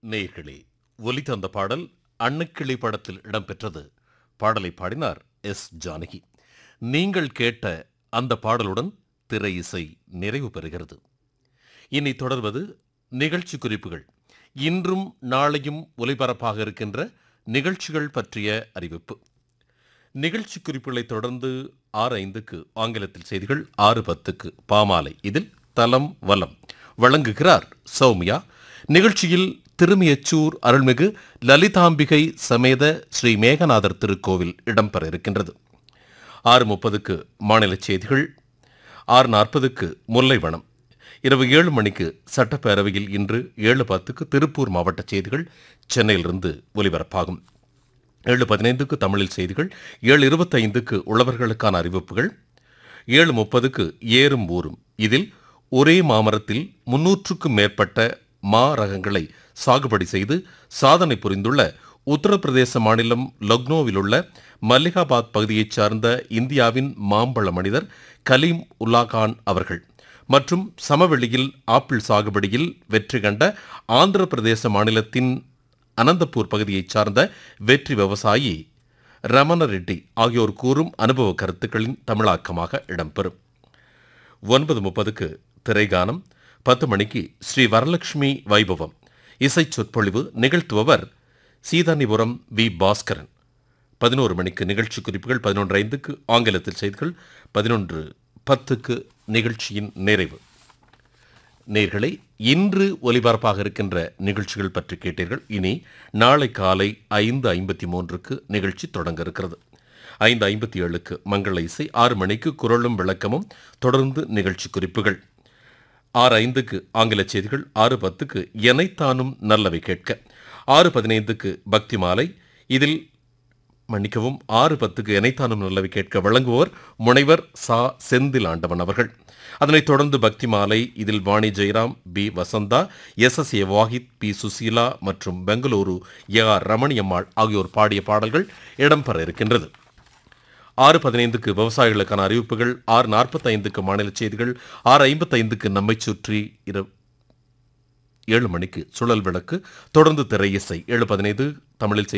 நேயர்களே ஒலி தந்த பாடல் அன்னக்கிளி படத்தில் இடம்பெற்றது பாடலை பாடினார் எஸ் ஜானகி நீங்கள் கேட்ட அந்த பாடலுடன் திரை இசை நிறைவு பெறுகிறது இனி தொடர்வது நிகழ்ச்சி குறிப்புகள் இன்றும் நாளையும் ஒலிபரப்பாக இருக்கின்ற நிகழ்ச்சிகள் பற்றிய அறிவிப்பு நிகழ்ச்சி குறிப்புகளை தொடர்ந்து ஆறு ஐந்துக்கு ஆங்கிலத்தில் செய்திகள் ஆறு பத்துக்கு பாமாலை இதில் தலம் வலம் வழங்குகிறார் சௌமியா நிகழ்ச்சியில் திருமியச்சூர் அருள்மிகு லலிதாம்பிகை சமேத ஸ்ரீ மேகநாதர் திருக்கோவில் இடம்பெற இருக்கின்றது ஆறு முப்பதுக்கு மாநில செய்திகள் ஆறு நாற்பதுக்கு முல்லைவனம் இரவு ஏழு மணிக்கு சட்டப்பேரவையில் இன்று ஏழு பத்துக்கு திருப்பூர் மாவட்ட செய்திகள் சென்னையிலிருந்து ஒலிபரப்பாகும் ஏழு பதினைந்துக்கு தமிழில் செய்திகள் ஏழு இருபத்தைந்துக்கு உழவர்களுக்கான அறிவிப்புகள் ஏழு முப்பதுக்கு ஏறும் ஊரும் இதில் ஒரே மாமரத்தில் முன்னூற்றுக்கும் மேற்பட்ட மா ரகங்களை சாகுபடி செய்து சாதனை புரிந்துள்ள உத்தரப்பிரதேச மாநிலம் லக்னோவில் உள்ள மல்லிகாபாத் பகுதியைச் சார்ந்த இந்தியாவின் மாம்பழ மனிதர் கலீம் உல்லாகான் அவர்கள் மற்றும் சமவெளியில் ஆப்பிள் சாகுபடியில் வெற்றி கண்ட ஆந்திர பிரதேச மாநிலத்தின் அனந்தபூர் பகுதியைச் சார்ந்த வெற்றி விவசாயி ரமண ரெட்டி ஆகியோர் கூறும் அனுபவ கருத்துக்களின் தமிழாக்கமாக இடம்பெறும் ஒன்பது முப்பதுக்கு திரைகானம் பத்து மணிக்கு ஸ்ரீ வரலட்சுமி வைபவம் இசைச் சொற்பொழிவு நிகழ்த்துபவர் சீதானிபுரம் வி பாஸ்கரன் பதினோரு மணிக்கு நிகழ்ச்சி குறிப்புகள் பதினொன்று ஐந்துக்கு ஆங்கிலத்தில் செய்திகள் பதினொன்று பத்துக்கு நிகழ்ச்சியின் நிறைவு நேர்களை இன்று ஒலிபரப்பாக இருக்கின்ற நிகழ்ச்சிகள் பற்றி கேட்டீர்கள் இனி நாளை காலை ஐந்து ஐம்பத்தி மூன்றுக்கு நிகழ்ச்சி தொடங்க இருக்கிறது ஐந்து ஐம்பத்தி ஏழுக்கு மங்கள இசை ஆறு மணிக்கு குரலும் விளக்கமும் தொடர்ந்து நிகழ்ச்சி குறிப்புகள் ஆறு ஐந்துக்கு ஆங்கில செய்திகள் ஆறு பத்துக்கு எனைத்தானும் நல்லவை கேட்க ஆறு பதினைந்துக்கு பக்தி மாலை இதில் மன்னிக்கவும் ஆறு பத்துக்கு எனைத்தானும் நல்லவை கேட்க வழங்குவோர் முனைவர் சா செந்தில் ஆண்டவன் அவர்கள் அதனைத் தொடர்ந்து பக்தி மாலை இதில் Vani Jairam P Vasantha S S A Vahid P Susheela மற்றும் பெங்களூரு ஏ ஆர் ரமணியம்மாள் ஆகியோர் பாடிய பாடல்கள் இடம்பெற இருக்கின்றது ஆறு பதினைந்துக்கு விவசாயிகளுக்கான அறிவிப்புகள் ஆறு நாற்பத்தைந்துக்கு மாநில செய்திகள் ஆறு ஐம்பத்தைந்துக்கு நம்மை சுற்றி இர ஏழு மணிக்கு சுழல் விளக்கு தொடர்ந்து திரை இசை ஏழு பதினைந்து தமிழில் செய்தி